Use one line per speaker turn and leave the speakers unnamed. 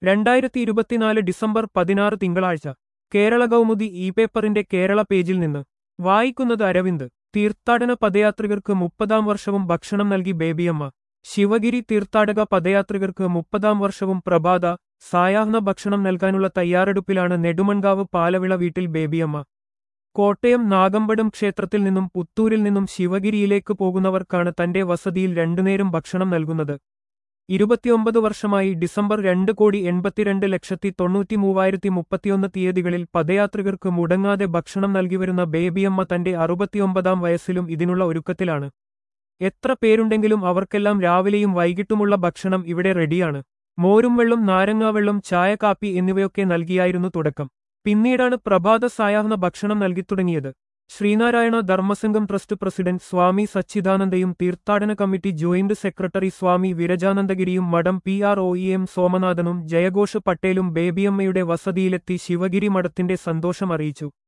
രണ്ടായിരത്തി ഇരുപത്തിനാല് ഡിസംബർ പതിനാറ് തിങ്കളാഴ്ച കേരള കൗമുദി ഇ പേപ്പറിന്റെ കേരള പേജിൽ നിന്ന് വായിക്കുന്നത് അരവിന്ദ് തീർത്ഥാടന പദയാത്രികർക്ക് മുപ്പതാം വർഷവും ഭക്ഷണം നൽകി ബേബിയമ്മ ശിവഗിരി തീർത്ഥാടക പദയാത്രികർക്ക് മുപ്പതാം വർഷവും പ്രഭാത സായാഹ്ന ഭക്ഷണം നൽകാനുള്ള തയ്യാറെടുപ്പിലാണ് നെടുമൺകാവ് പാലവിള വീട്ടിൽ ബേബിയമ്മ കോട്ടയം നാഗമ്പടം ക്ഷേത്രത്തിൽ നിന്നും പുത്തൂരിൽ നിന്നും ശിവഗിരിയിലേക്ക് പോകുന്നവർക്കാണ് തന്റെ വസതിയിൽ രണ്ടുനേരം ഭക്ഷണം നൽകുന്നത് ഇരുപത്തിയൊമ്പത് വർഷമായി ഡിസംബർ രണ്ട് കോടി എൺപത്തിരണ്ട് ലക്ഷത്തി തൊണ്ണൂറ്റി മൂവായിരത്തി മുപ്പത്തിയൊന്ന് തീയതികളിൽ പദയാത്രികർക്ക് മുടങ്ങാതെ ഭക്ഷണം നൽകിവരുന്ന ബേബിയമ്മ തന്റെ അറുപത്തിയൊമ്പതാം വയസ്സിലും ഇതിനുള്ള ഒരുക്കത്തിലാണ് എത്ര പേരുണ്ടെങ്കിലും അവർക്കെല്ലാം രാവിലെയും വൈകിട്ടുമുള്ള ഭക്ഷണം ഇവിടെ റെഡിയാണ് മോരും വെള്ളം നാരങ്ങാവെള്ളം ചായ കാപ്പി എന്നിവയൊക്കെ നൽകിയായിരുന്നു തുടക്കം പിന്നീടാണ് പ്രഭാത സായാഹ്ന ഭക്ഷണം നൽകിത്തുടങ്ങിയത് ശ്രീനാരായണ ധർമ്മസംഘം ട്രസ്റ്റ് പ്രസിഡന്റ് സ്വാമി സച്ചിദാനന്ദയും തീർത്ഥാടന കമ്മിറ്റി ജോയിന്റ് സെക്രട്ടറി സ്വാമി വിരജാനന്ദഗിരിയും മഠം P R O E M സോമനാഥനും ജയഘോഷ് പട്ടേലും ബേബിയമ്മയുടെ വസതിയിലെത്തി ശിവഗിരി മഠത്തിന്റെ സന്തോഷം അറിയിച്ചു